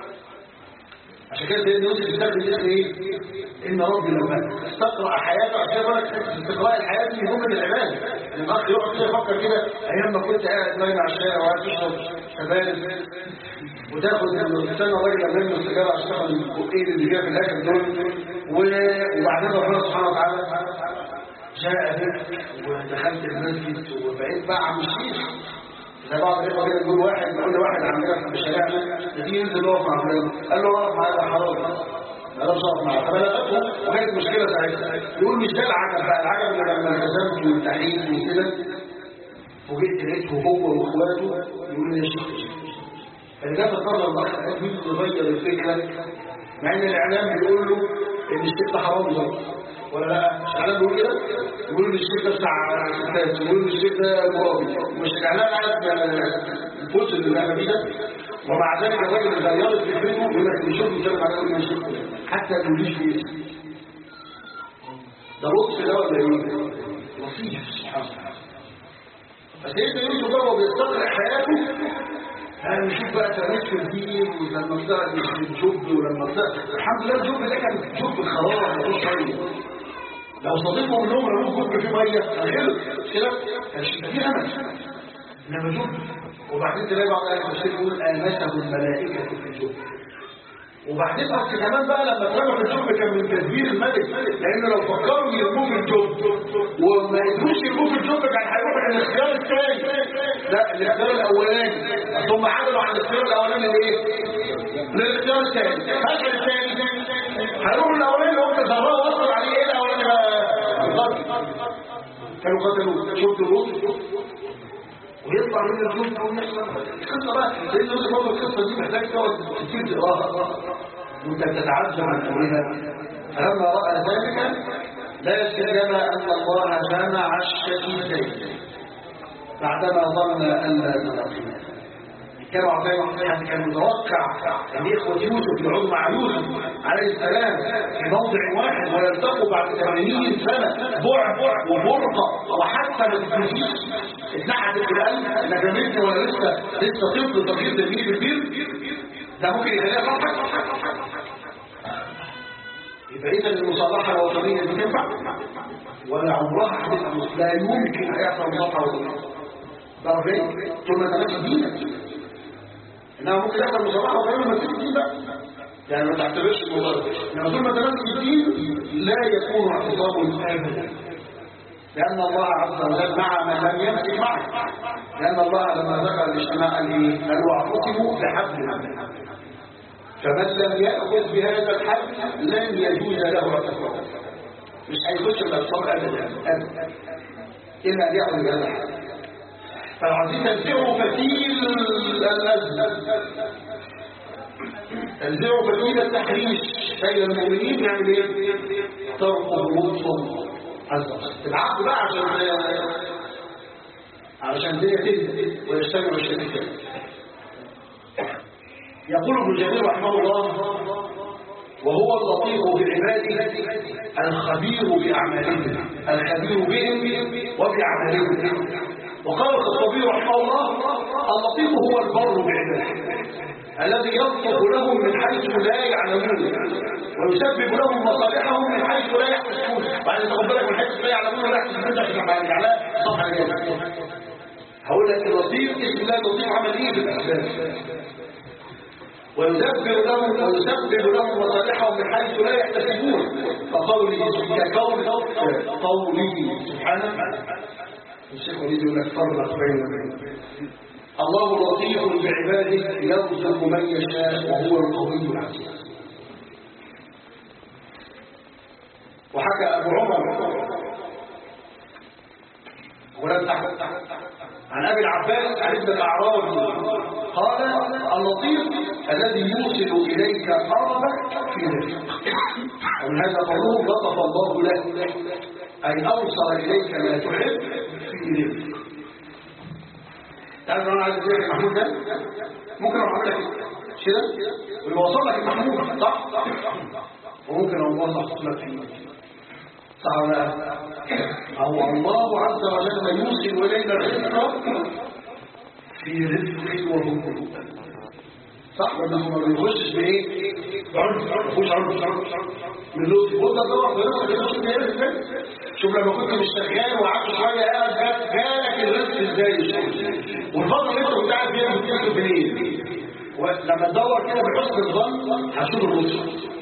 عشان كده سيدنا يوسف استخدم اسم ايه؟ ان ربي لما استقرا حياته عشان بالك استقراء الحياه دي مهم للعباد الاخ يقعد كده يفكر كده ايام ما كنت قاعد نايم على الشارع وقاعد تشرب سبانخ وتاخد تستنى الراجل امام السجاره عشان تاخد البقين اللي فيها في الاخر دول وبعدين ربنا سبحانه وتعالى جاء بك ودخلت المسجد وبقيت بقى عم الشيخ زي بعض الاخوه كده يقول واحد يقول لواحد عندنا في شارعنا تيجي ينزل يقف مع فلان قال له اقف معايا ده حرام ما اقدرش اقف معاه فبلغته وكانت مشكله ساعتها يقول مش ده العجب بقى العجب اللي لما التزمت والتحريم وكده فوجئت لقيته هو واخواته يقولوا لي يا شيخ فلجأت نظر الاخ قال مين يغير الفكره مع ان الاعلام بيقول له ان الشيخ ده حرام ظبط ولا لا مش الاعلام بيقول كده يقولوا ان الشيخ ده بتاع ستات يقولوا ان الشيخ ده مرابي مش الاعلام عارف الفوز اللي بيعمل بيه ده ومع ذلك الراجل اللي غيرت فكرته يقول لك اللي يشوف يتكلم عليه يقول الشيخ حتى ما يقوليش فيه ده لطف ده ولا ايه؟ لطيف سبحان الله فسيدنا يوسف بقى بيستقرأ حياته انا نشوف بقى تاريخ في الدين ولما طلع الجب ولما طلع الحمد لله الجب ده كان جب خلاص مفيش ميه لو صديقه منهم رموه جب فيه ميه هيغلط كده كانش فيه امل انما جب وبعدين تلاقي بعض اهل التفسير يقول انسه الملائكه في الجب وبعدين بس كمان بقى لما اترمى في الجب كان من تدبير الملك لان لو فكروا يرموه في الجب وما قدروش يرموه في الجب كان هيروح الاختيار الثاني لا الاختيار الاولاني اصل هم عدلوا عن الاختيار الاولاني لايه؟ للاختيار الثاني فشل الثاني هيروحوا الاولاني اللي هم تزرعوا وصلوا عليه ايه الاولاني بقى؟ كانوا قتلوه شفت الروس ويطلع من الجزء او يحصل القصه بقى لان يوسف برضه القصه دي محتاج تقعد كتير تقراها وانت تتعجب عن امرها فلما راى ذلك لا يستجاب ان الله جمع الشهيدين بعدما ظن ان لا نلاقيه كانوا عطيه يعني كان متوقع ان اخوه يوسف يقعدوا مع يوسف عليه السلام في موضع واحد ويلتقوا بعد 80 سنه بعد وبرقه وحتى ما تفوتيش اتنحت القلب ندمتني ولا لسه لسه طفل صغير تلميذ كبير ده ممكن يخليها فرحك يبقى اذا المصالحه الوطنيه دي تنفع ولا عمرها هتبقى لا يمكن هيحصل مصالحه وطنيه تعرف ايه؟ طول ما تمشي دينك انما ممكن يحصل مصالحه وطنيه ما تسيب الدين بقى يعني ما تعتبرش الموضوع ده انما طول ما تمسك الدين لا يكون اعتصام ابدا لأن الله عز وجل مع من لم يمسك معه لأن الله لما ذكر الاجتماع قال ايه؟ قال واعتصموا بحبل فمن لم يأخذ بهذا الحبل لن يجوز له اعتصام مش هيخش الاعتصام أبدا أبدا إلا أن يأخذ بهذا الحبل فالعظيم تنزعوا فتيل النزل تنزعوا فتيل التحريش بين المؤمنين يعمل ايه؟ ترقب وصل عز وجل العقد بقى عشان علشان دي تبدا ويجتمع الشريكين يقول ابن جرير رحمه الله وهو اللطيف بعباده الخبير بأعمالهم الخبير بهم وبأعمالهم وقال الخطابي رحمه الله اللطيف هو البر بعباده الذي يلطف لهم من حيث لا يعلمون ويسبب لهم مصالحهم من حيث لا يحتسبون بعد تاخد بالك من حيث لا يعلمون ولا يحتسبون عشان يعني على صفحه الجنه هقول لك اللطيف اسم الله اللطيف عمل ايه بالاسباب ويدبر لهم ويسبب لهم مصالحهم من حيث لا يحتسبون فقوله كقول قوله سبحانه الشيخ وليد يقول لك فرق بين الله لطيف بعباده يرزق من يشاء وهو القوي العزيز وحكى ابو عمر ولم تحت عن ابي العباس عن ابن الاعرابي قال اللطيف الذي يوصل اليك ارضك في رزق ومن هذا قوله لطف الله له اي اوصل اليك ما تحب في رزق تعرف انا عايز ازاي محمود ده ممكن اعمل لك كده ويبقى وصل لك المحمود صح وممكن اقوم احط لك فيه صح ولا لا؟ أو الله عز وجل يوصل إلينا الرزق في رزق وهو صح ولا ما بيخشش بايه؟ بعنف بيخش عنف من لطف وانت تدور في رزق بيخش بايه ازاي؟ شوف لما كنت مش شغال وقعدت شويه قاعد جات جالك الرزق ازاي الشغل والفتره اللي انت كنت قاعد فيها بتكسب بايه؟ ولما تدور كده بحسن الظن هتشوف الرزق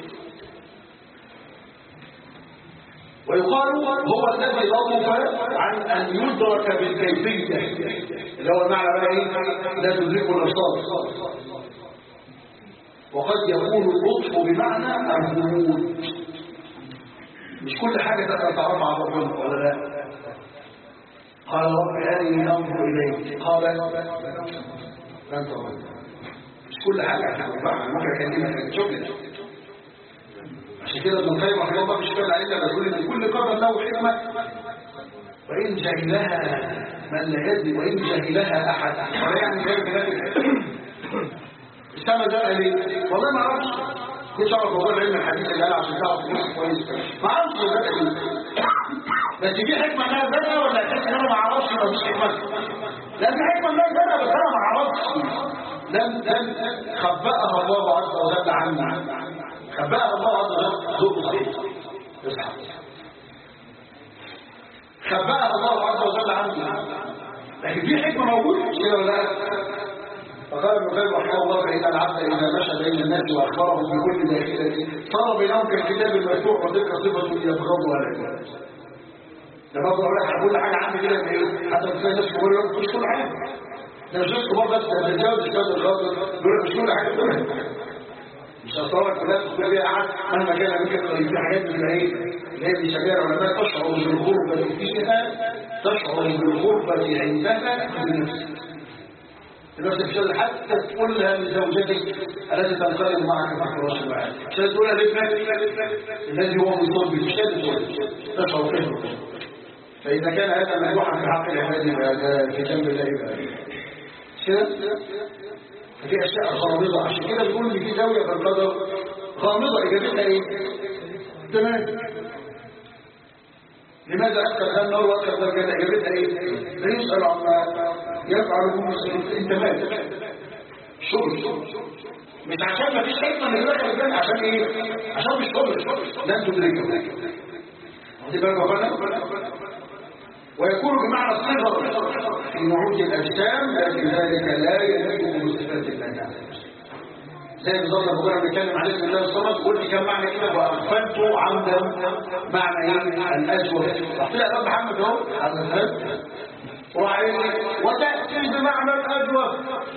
ويقال هو الذي لطف عن ان يدرك بالكيفيه اللي هو المعنى بقى ايه لا تدركه الابصار وقد يكون اللطف بمعنى الغموض مش كل حاجه تقدر تعرفها عن ربنا ولا لا قال رب ارني انظر اليك قال لن ترى مش كل حاجه هتعرفها ممكن اكلمك شغل عشان كده ابن القيم رحمه الله مش كده علينا بيقول ان كل قدر له حكمه وان جهلها من لا يدري وان جهلها احد ولا يعني غير ذلك السما ده قال ايه والله ما اعرفش كنت اعرف موضوع علم الحديث اللي قال عشان تعرف الناس كويس ما اعرفش ده قال ايه بس في حكمه انها زنا ولا تحس ان انا ما اعرفش ما فيش حكمه لا في حكمه انها زنا بس انا ما اعرفش لم لم خبأها الله عز وجل عني خبأها الله عز وجل ذوق صحيح اصحى خبأها الله عز وجل عني لكن في حكمة موجودة مش كده ولا لا فقال ابن القيم رحمه الله فإن العبد إذا مشى بين الناس وأخبرهم بكل داخلة صار بينهم كالكتاب المفتوح وتلك صفة يبغضها لك ده برضه أقول لك كل حاجة عندي كده إيه حتى تلاقي الناس بيقول لك مش كل حاجة ده مش ناس كبار بس ده تتجاوز الشهادة الغاضب بيقول لك مش كل حاجة كلها مش هتصورك كلها تقول بيها أحد مهما كان ممكن في حاجات من ايه اللي هي بيسميها العلماء تشعر بالغربة فيها تشعر بالغربة عندها بنفسك نفسك مش حتى تقولها لزوجتك التي تنقلب معك مع فراش الواحد مش تقولها لابنك الذي هو مصاب مش تقول تشعر فيه فإذا كان هذا ممدوحا في حق العباد فهذا في جنب الله يبقى كده ففي أشياء غامضة عشان كده بيقول إن في زاوية في القدر غامضة إجابتها إيه؟ تمام لماذا أكثر ذا النار وأكثر ذا الجنة إجابتها إيه؟ لا يسأل عما يفعل المسلم أنت مالك شغل مش عشان ما فيش حكمة من داخل الجنة عشان إيه؟ عشان مش شغل لن تدركه واخد بالك ويكون بمعنى الصغر في نعوت الأجسام لكن ذلك لا يليق بصفات الله تعالى زي بالظبط ابو بكر بيتكلم عليه بسم الله الصمد قلت كم معنى كده واغفلت عمدا معنى ايه الاجوف رحت لها الاب محمد اهو اغفلت وعين وتاتي بمعنى الاجوف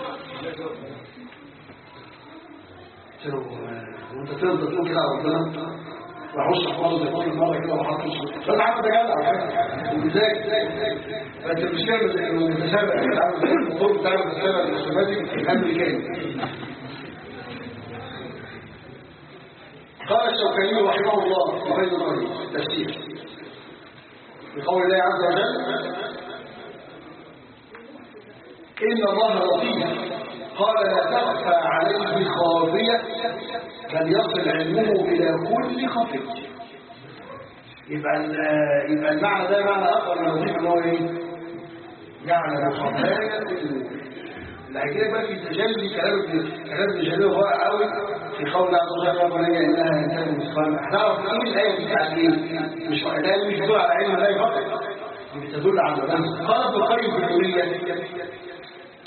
وانت تقدر تقول كده على ربنا وحوش احفظه زي كل مره كده وحطش بس عارف ده جدع وازاي بس المشكله انه متشابه الموضوع بتاع المتشابه الرسوماتي الامريكاني قال الشوكاني رحمه الله في بيت القريب تفسير بقول الله عز وجل إن الله لطيف قال لا تخفى عليه خافية بل يصل علمه إلى كل خفية يبقى يبقى المعنى ده معنى آخر من لطيف اللي هو إيه؟ يعلم خفايا القلوب اللي هيجيلك بقى في تجلي كلام ابن كلام ابن جرير هو قوي في قول الله عز وجل ربنا انها انسان مسلم هنعرف ايه الايه دي بتاعت ايه مش الايه مش بتدل على علم الله فقط بتدل على النفس قال ابن القيم في النوريه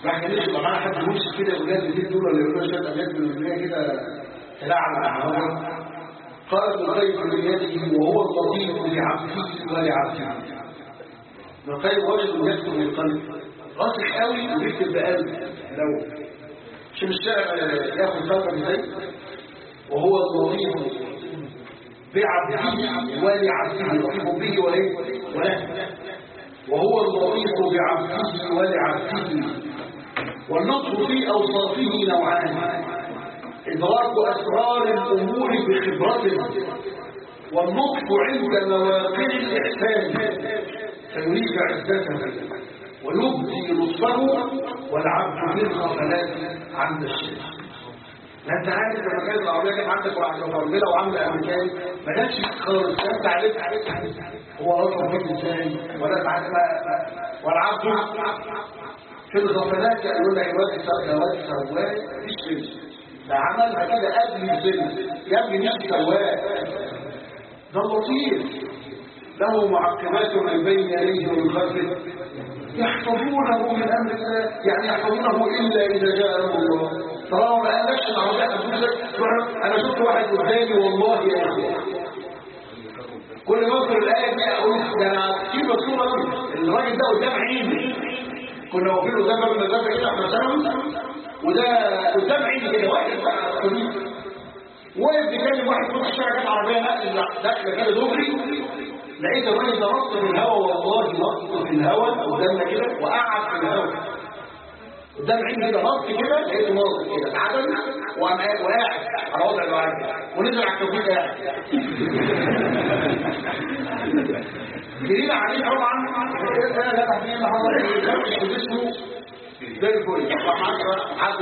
ما كان يبقى معاه حد يمسك كده بجد دي دول ولا يقول شويه ابيات من الدنيا كده تلاعب مع هذا قال ابن القيم بنيته وهو اللطيف بعبده ولعبده ابن القيم رجل يكتب بالقلب راسخ قوي ويكتب بقلب لو شوف الشعر ياخد فتره ازاي وهو اللطيف بعبده ولعبده لطيف به وله وله وهو اللطيف بعبده ولعبده واللطف في أوصافه نوعان إدراك أسرار الأمور بخبرته واللطف عند مواقع الإحسان فيريد عزته ويبدي لطفه والعبد في الغفلات عند الشيء ما انت عارف لما كانت العربيه كانت عندك واحده مفرمله وعامله امريكان ما جاتش خالص انت عرفت عرفت هو اصلا فيك ازاي ولا تعرف والعبد في الغفلات يقول لك الواد الواد سواق مفيش فيلم ده عملها كده قبل الفيلم يا ابني مش سواق ده لطيف له معقبات من بين يديه ومن خلفه يحفظونه من امر الله يعني يحفظونه الا اذا جاء امر الله طالما ما قالكش العربية انا شفت واحد قدامي والله يا اخي كل ما اذكر الايه دي اقول ده انا في مكتوبه الراجل ده قدام عيني كنا واقفين قدام باب المدرسه كده احنا ثانوي وده قدام عيني كده واحد واقف بيكلم واحد في الشارع كانت عربيه نقل داخله كده دغري لقيت الراجل ده نط في الهواء والله نط في الهواء قدامنا كده وقعد في الهواء قدام عيني كده نط كده لقيته نط كده اتعدل وقام وقاعد على وضع الوعي ونزل على الكبريت قاعد جرينا عليه طبعا ايه ده لا تحديد اللي حصل ايه ده مش جسمه زي الفل حد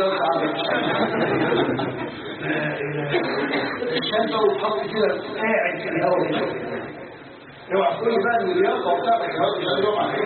الشمس وتحط كده قاعد في الهواء اوعى تقول لي بقى ان الرياضه بتاعتك الهواء مش هيقوم عليك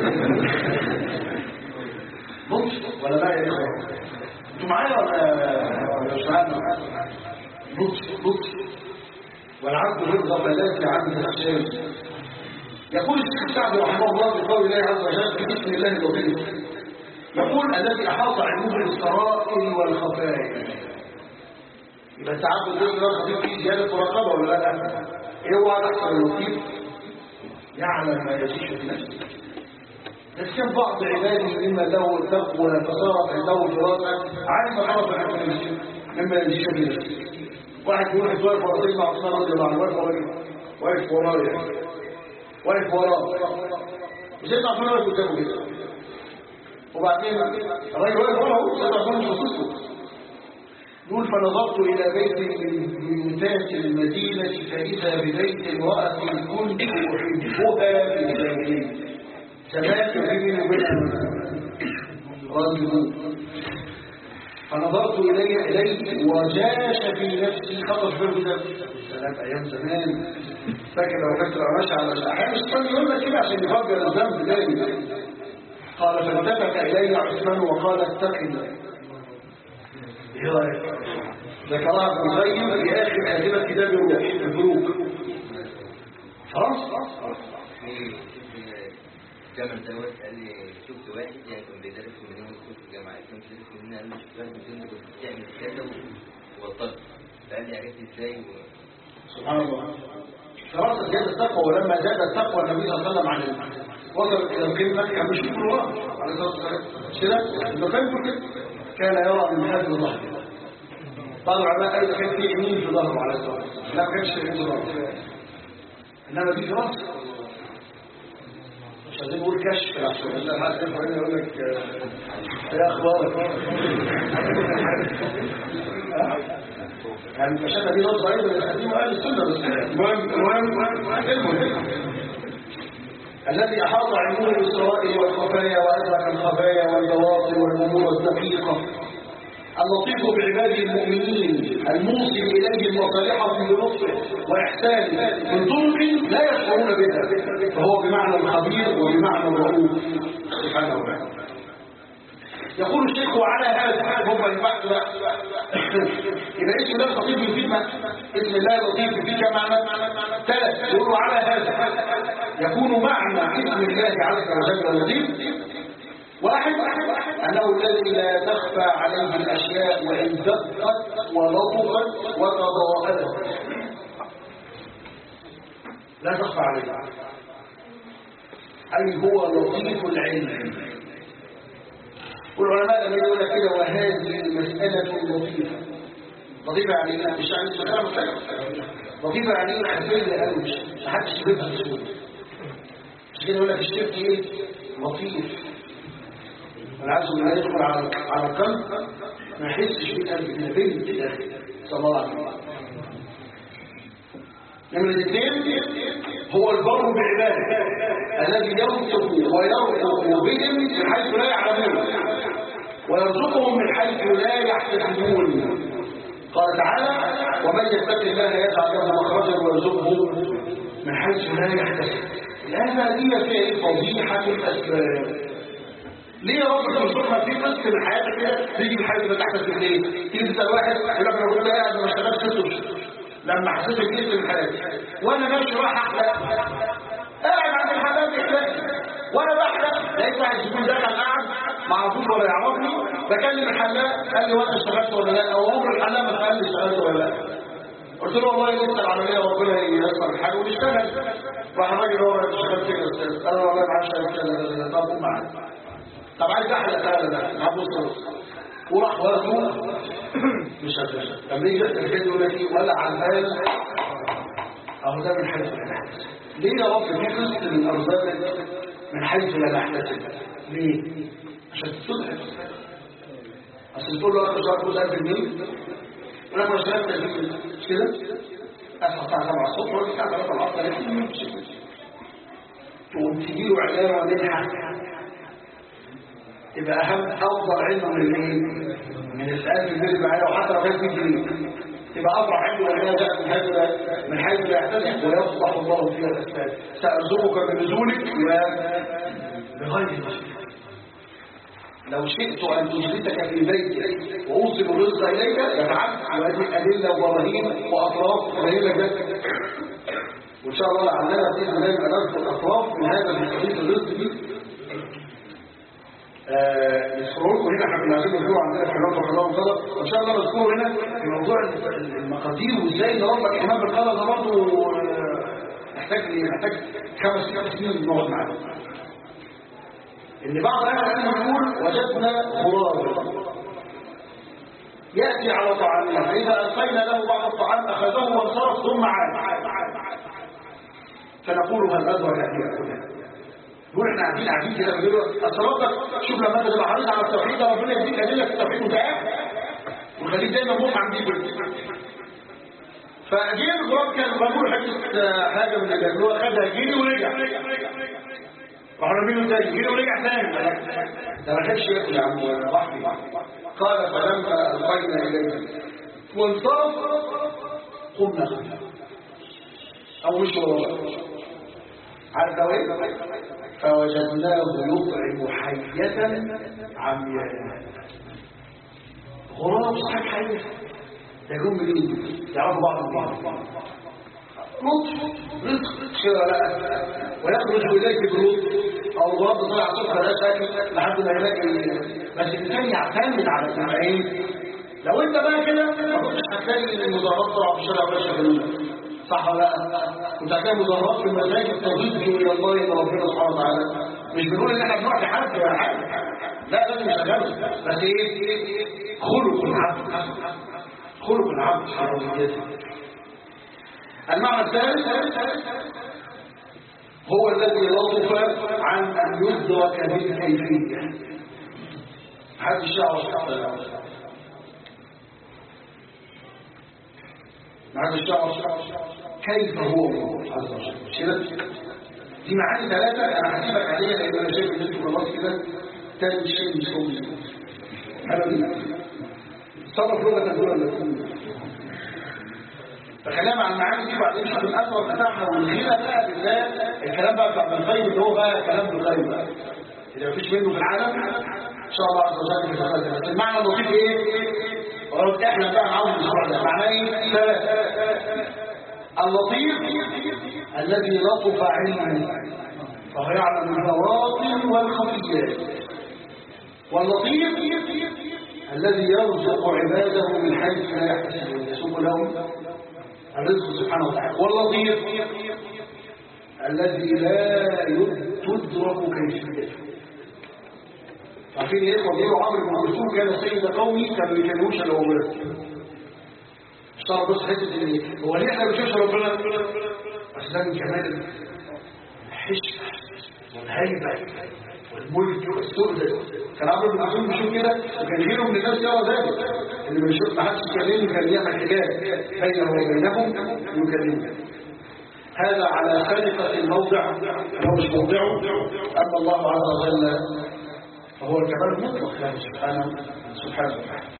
نطف ولا لا يا اخوان انتوا معايا ولا ولا مش معانا نطف نطف والعبد يرضى بلاك عن الاحسان يقول الشيخ سعد رحمه الله في قول الله عز وجل باسم الله اللطيف يقول الذي احاط علمه بالسرائر والخفايا يبقى تعبد الله خفيف في زياده مراقبه ولا لا اوعى تحصل اللطيف يعلم ما يجيش في نفسه بس كان بعض عباده مما له التقوى فصارت عنده فراسة عالم طرف مما يجيش في نفسه واحد يروح يتوقف ورا سيدنا عثمان رضي الله عنه واقف واقف وراه واقف وراه وسيدنا عثمان واقف قدامه كده وبعدين الراجل واقف وراه سيدنا عثمان مش باصص يقول فنظرت إلى بيت من بيوتات المدينة فإذا ببيت امرأة كنت أحبها في الجاهلية سمعت بيني وبينها رجل فنظرت إليه إليه وجاش في نفسي خطف في نفسي سلام أيام زمان فاكر لو كنت ماشي على الأحيان الشيطان يقول لك كده عشان يفجر الذنب دايما قال فالتفت إلي عثمان وقال اتق الله ايه رايك ذكرها ابن القيم في اخر كاتبه كتاب الروح البروك خلاص جامع دوت قال لي شفت واحد يعني كان بيدرس في مدينه كنت في الجامعه كان بيدرس في مدينه قال لي شفت واحد مدينه كنت بتعمل كذا ووصلت فقال لي عرفت ازاي و... سبحان الله خلاص زيادة التقوى ولما زاد التقوى النبي صلى الله عليه وسلم عن وصل الى القمه كان مش كل وراه عليه الصلاه والسلام مش كده؟ ابن القيم كده كان يرى من هذا ظهره بعض العلماء قالوا كان في يمين في ظهره عليه الصلاه والسلام لا ما كانش في يمين في ظهره انما دي في راسه مش عايزين نقول كشف عشان الناس حد يفهم يقول لك ايه اخبارك يعني المشاهده دي نظره ايضا يستخدموا اهل السنه بس المهم المهم المهم الذي احاط علمه بالسرائر والخفايا وادرك الخفايا والبواطن والامور الدقيقه اللطيف بعباده المؤمنين الموصل اليهم مصالحهم بلطفه واحسانه من طرق لا يشعرون بها فهو بمعنى الخبير وبمعنى الرؤوف سبحانه وتعالى يقول الشيخ وعلى هذا هم البحث بقى يبقى اسم الله اللطيف يفيد اسم الله اللطيف يفيد كم معنى ثلاث يقولوا على هذا يكون معنى اسم الله عز وجل اللطيف واحد أنه الذي لا تخفى عليه الأشياء وإن دقت ولطفت وتضاءلت لا تخفى عليه أي هو لطيف العلم والعلماء لما يقول لك كده وهذه مسألة لطيفة لطيفة يعني ايه؟ مش يعني مسألة مسألة لطيفة يعني ايه خفية قوي مش محدش يجيبها بسهولة مش كده يقول لك الشرك ايه؟ لطيف العز بالله يدخل على على القلب ما يحسش بيه قلب كده بنت كده صلى الله عليه وسلم نمرة الاثنين هو البر بعباده الذي ينطق ويرزق بهم من حيث لا يعلمون ويرزقهم من حيث لا يحتسبون قال تعالى ومن يتق الله يجعل له مخرجا ويرزقه من حيث لا يحتسب الآية دي فيها فضيحة الأسباب ليه يا رب ترزقنا في قسط من حياتك كده تيجي من حيث لا تحتسب ليه؟ تيجي تسأل واحد يقول لك انا بقول له قاعد ما اشتغلش ست اشهر لما حسيت بجسم من حياتي وانا ماشي رايح احلق قاعد عند الحمام بيحلق وانا بحلق لقيت واحد زبون دخل قاعد ما اعرفوش ولا يعرفني بكلم الحلاق قال لي وانا اشتغلت ولا لا او عمر الحلاق ما سالني اشتغلت ولا لا قلت له والله لسه العمليه ربنا ييسر الحال ونشتغل راح الراجل هو انت اشتغلت فين يا استاذ؟ قال له والله معاش كذا طب قوم معايا طب عايز احلق لا لا لا هبص وراح واخده مش هتلاقي لما يجي الكلمه يقول لك ايه ولا على البال اهو ده من حيث لا نحتسب ليه يا رب في قسط من ارزاقك من حيث لا نحتسب ليه عشان تصلح عشان تقول له اخر شهر خد 1000 جنيه وانا مش شغال مش كده اصحى الساعه 7 الصبح ولا الساعه 3 العصر لكن مش تقوم تجي له اعلان ومنحه يبقى اهم افضل عنده من الايه من الالف اللي معايا وحتى لو كان 100 جنيه يبقى افرح عنده ولا جاء من حيث من حيث لا يحتسب ويصلح الله فيها الاسباب سارزقك بنزولك بغير مسجد لو شئت ان تجلسك في بيتك واوصل الرزق اليك لفعلت وهذه ادله وبراهين واطراف تبين لك ذلك وان شاء الله لعلنا باذن الله يبقى نذكر اطراف من هذا من قضيه الرزق دي يذكروه هنا احنا كنا عايزين نذكره عندنا في الحلوات والحلوات والصلاة وان شاء الله نذكره هنا في موضوع المقادير وازاي نربط الامام بالقلم ده برضه محتاج محتاج خمس ست سنين نقعد معاه ان بعض اهل العلم يقول وجدنا غرابا ياتي على طعامنا فاذا القينا له بعض الطعام اخذه وانصرف ثم عاد فنقول هل ادرك ان يقول احنا قاعدين قاعدين كده بنقول اصل ربك شوف لما انت تبقى حريص على التوحيد ده ربنا يديك ادله في التوحيد وانت قاعد وخليك دايما مطعم بيه فجه الغراب كان بقول حته حاجه من اللي هو خدها جري ورجع راح رميله تاني جري ورجع تاني ده ما كانش ياكل يا عم وحدي قال فلما القينا اليه وانصرف قمنا خلفه او مش وراه عارف لو ايه فوجدناه يطعم حية عمياء غراب صاحب حية يقوم منين يعرفوا بعض البعض لطف رزق خير لا ويخرج اليك برود او الغراب طلع صبح لا ساكت لحد ما يلاقي بس الانسان يعتمد على السمعين لو انت بقى كده ما كنتش هتلاقي المظاهرات طلع في الشارع ولا شغالين صح ولا لا كنت هتلاقي مظاهرات في المساجد تضد الى الله الى ربنا سبحانه وتعالى مش بنقول ان احنا بنعطي حد ولا حاجه لا لازم نشغله بس ايه خلق العبد خلق العبد حرميته المعنى الثالث هو الذي لطف عن ان يدرك بالكيفيه هذه الشعر هذا الشعر كيف هو الله عز وجل كده دي معاني ثلاثة أنا هسيبك عليها لأن أنا شايف إن أنتوا خلاص كده تاني شيء مش هم أنا دي صرف لغة دول ولا تكون فخلينا مع المعاني دي وبعدين نشوف الأثر بتاعها والغنى بقى بالله الكلام بقى بتاع ابن القيم اللي هو بقى كلام ابن القيم بقى اللي مفيش منه في العالم إن شاء الله عز وجل في الخلق بس المعنى اللطيف إيه؟ وقلت احنا بقى نعوض الاسبوع ده معناه ايه ثلاثه اللطيف الذي لطف علمه فهو يعلم البواطن والخفيات واللطيف الذي يرزق عباده من حيث لا يحتسبون يسوق لهم الرزق سبحانه وتعالى واللطيف الذي لا تدرك كيفيته عارفين ايه فضيله عمرو بن كلثوم كان سيد قومي كانوا يكلموش الا وولد مش تعرف بص حته ان هو ليه احنا ما بنشوفش ربنا بس ده من كمال الحشمه والهيبه والملك والسؤدد كان عمرو بن كلثوم بيشوف كده وكان غيره من الناس يرى ذلك اللي بيشوف ما حدش يكلمه كان يعمل حجاب بينه وبينهم يكلمه هذا على خلقة الموضع لو مش موضعه أما الله عز وجل فهو الكمال المطلق له سبحانه سبحانه وتعالى